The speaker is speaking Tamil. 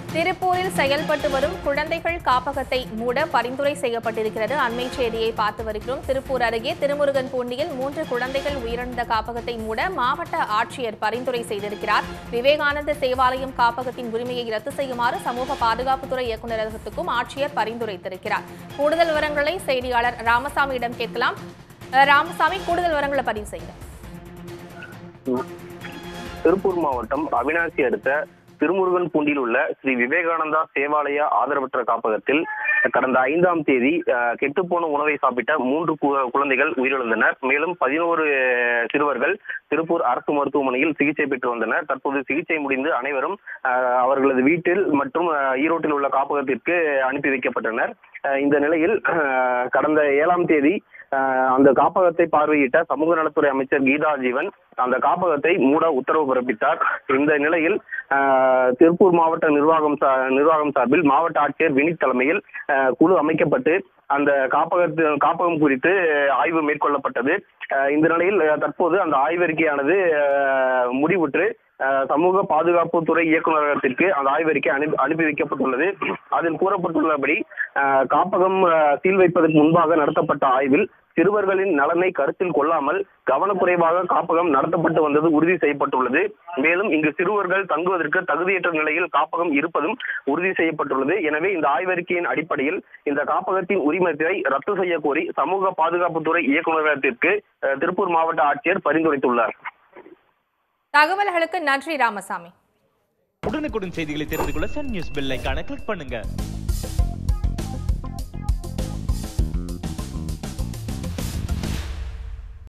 திருப்பூரில் செயல்பட்டு வரும் குழந்தைகள் காப்பகத்தை மூட பரிந்துரை செய்யப்பட்டிருக்கிறது அண்மை செய்தியை பார்த்து வருகிறோம் திருப்பூர் அருகே திருமுருகன் பூண்டியில் மூன்று குழந்தைகள் உயிரிழந்த காப்பகத்தை மூட மாவட்ட ஆட்சியர் பரிந்துரை செய்திருக்கிறார் விவேகானந்த சேவாலயம் காப்பகத்தின் உரிமையை ரத்து செய்யுமாறு சமூக பாதுகாப்புத்துறை இயக்குநரகத்துக்கும் ஆட்சியர் பரிந்துரைத்திருக்கிறார் கூடுதல் விவரங்களை செய்தியாளர் ராமசாமியிடம் கேட்கலாம் அஹ், ராமசாமி கூடுதல் விவரங்களை பதிவு செய்யுங்க திருப்பூர் மாவட்டம் அவினாசி அடுத்த திருமுருகன் பூண்டில் உள்ள ஸ்ரீ விவேகானந்தா சேவாலய ஆதரவற்ற காப்பகத்தில் கடந்த ஐந்தாம் தேதி அஹ், கெட்டுப்போன உணவை சாப்பிட்ட மூன்று கு- குழந்தைகள் உயிரிழந்தனர் மேலும் பதினோரு சிறுவர்கள் திருப்பூர் அரசு மருத்துவமனையில் சிகிச்சை பெற்று வந்தனர் தற்போது சிகிச்சை முடிந்து அனைவரும் அஹ், அவர்களது வீட்டில் மற்றும் அஹ், ஈரோட்டில் உள்ள காப்பகத்திற்கு அனுப்பி வைக்கப்பட்டனர் அஹ், இந்த நிலையில் அஹ், கடந்த ஏழாம் தேதி அஹ், அந்த காப்பகத்தை பார்வையிட்ட சமூக நலத்துறை அமைச்சர் கீதா ஜீவன் அந்த காப்பகத்தை மூட உத்தரவு பிறப்பித்தார் இந்த நிலையில் அஹ், திருப்பூர் மாவட்ட நிர்வாகம் சா- நிர்வாகம் சார்பில் மாவட்ட ஆட்சியர் வினித் தலைமையில் அஹ், குழு அமைக்கப்பட்டு அந்த காப்பகத்து காப்பகம் குறித்து ஆய்வு மேற்கொள்ளப்பட்டது அஹ், இந்த நிலையில் அஹ், தற்போது அந்த ஆய்வறிக்கையானது அஹ், முடிவுற்று அஹ், சமூக பாதுகாப்புத்துறை இயக்குநரகத்திற்கு அந்த ஆய்வறிக்கை அனுப்பி அனுப்பி வைக்கப்பட்டுள்ளது அதில் கூறப்பட்டுள்ளபடி அஹ், காப்பகம் அஹ், சீல் வைப்பதற்கு முன்பாக நடத்தப்பட்ட ஆய்வில் சிறுவர்களின் நலனை கருத்தில் கொள்ளாமல் கவனக்குறைவாக காப்பகம் நடத்தப்பட்டு வந்தது உறுதி செய்யப்பட்டுள்ளது மேலும் இங்கு சிறுவர்கள் தங்குவதற்கு தகுதியற்ற நிலையில் காப்பகம் இருப்பதும் உறுதி செய்யப்பட்டுள்ளது எனவே இந்த ஆய்வறிக்கையின் அடிப்படையில் இந்த காப்பகத்தின் உரிமத்தை ரத்து செய்ய கோரி சமூக பாதுகாப்புத்துறை இயக்குநரகத்திற்கு அஹ், திருப்பூர் மாவட்ட ஆட்சியர் பரிந்துரைத்துள்ளார் தகவல்களுக்கு நன்றி ராமசாமி உடனுக்குடன் செய்திகளை தெரிந்து கொள்ள சன் நியூஸ் பெல் ஐகானை கிளிக் பண்ணுங்க